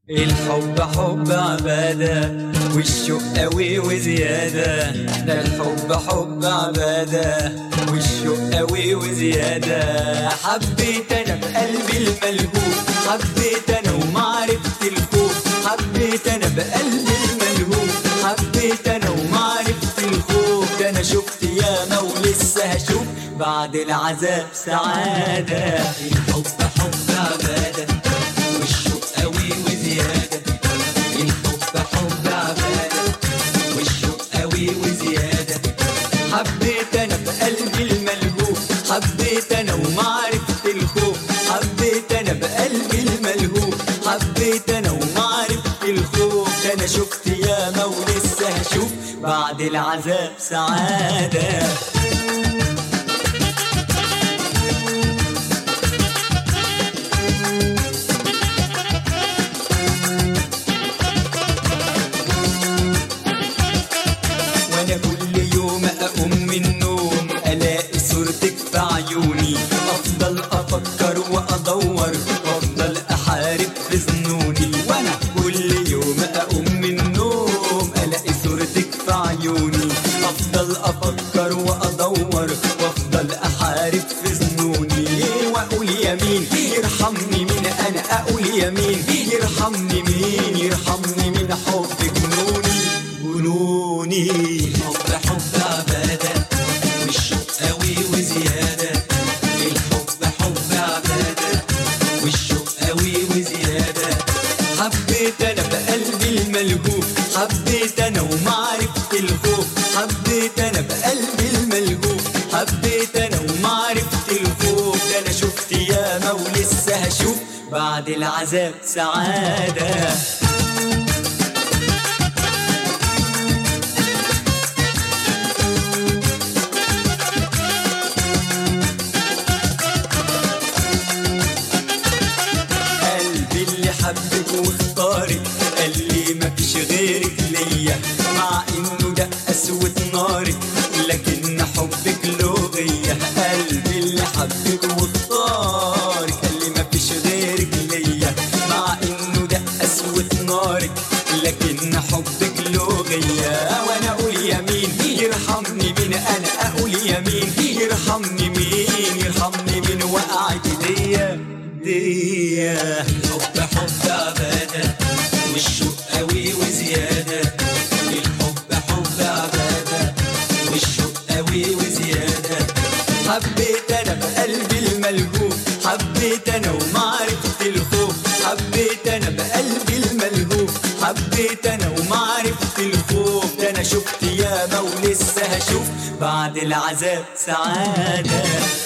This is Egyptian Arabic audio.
الحب حب عبادة والشوق قوي وزيادة ده الحب حب عبادة والشوق قوي وزيادة حبيت أنا بقلبي الملهوف حبيت أنا ومعرفة الخوف حبيت أنا بقلبي الملهوف حبيت أنا ومعرفة الخوف ده أنا شفت ياما ولسه هشوف بعد العذاب سعادة الحب حب عبادة والشوق قوي وزيادة الحب حب عبادة والشوق قوي وزيادة حبيت أنا بقلبي الملهوف حبيت أنا ومعرفة الخوف حبيت أنا بقلبي الملهوف حبيت أنا ومعرفة الخوف ده أنا شفت ياما ولسه هشوف بعد العذاب سعادة وانا كل يوم اقوم من النوم الاقي صورتك في عيوني افضل افكر وادور وافضل احارب في ظنوني وانا كل يوم اقوم من النوم الاقي صورتك في عيوني افضل افكر وادور وافضل احارب في ظنوني واقول يمين يرحمني من انا اقول يمين يرحمني مين يرحمني من حب جنوني جنوني حب حب عبادة والشوق قوي وزيادة الحب حب عبادة والشوق قوي وزيادة حبيت أنا بقلبي الملهوف حبيت أنا ومعرفة الخوف حبيت أنا بقلبي الملهوف حبيت أنا ومعرفة الخوف ده أنا شفت ياما ولسه هشوف بعد العذاب سعادة قلبي اللي حبك واختارك قال لي مفيش غيرك ليا مع انه ده قسوة نارك لكن حبك له غية قلبي اللي حبك واختارك قال لي مفيش غيرك ليا مع انه ده قسوة نارك لكن حبك له غية وانا اقول يمين يرحمني مين انا اقول يمين يرحمني مين يرحمني من وقعت ديا ديا حب حب عبادة والشوق قوي وزيادة الحب حب عبادة والشوق قوي وزيادة حبيت أنا بقلبي الملهوف حبيت أنا ومعرفة الخوف حبيت أنا بقلبي الملهوف حبيت أنا ومعرفة الخوف ده أنا شفت ياما ولسه هشوف بعد العذاب سعادة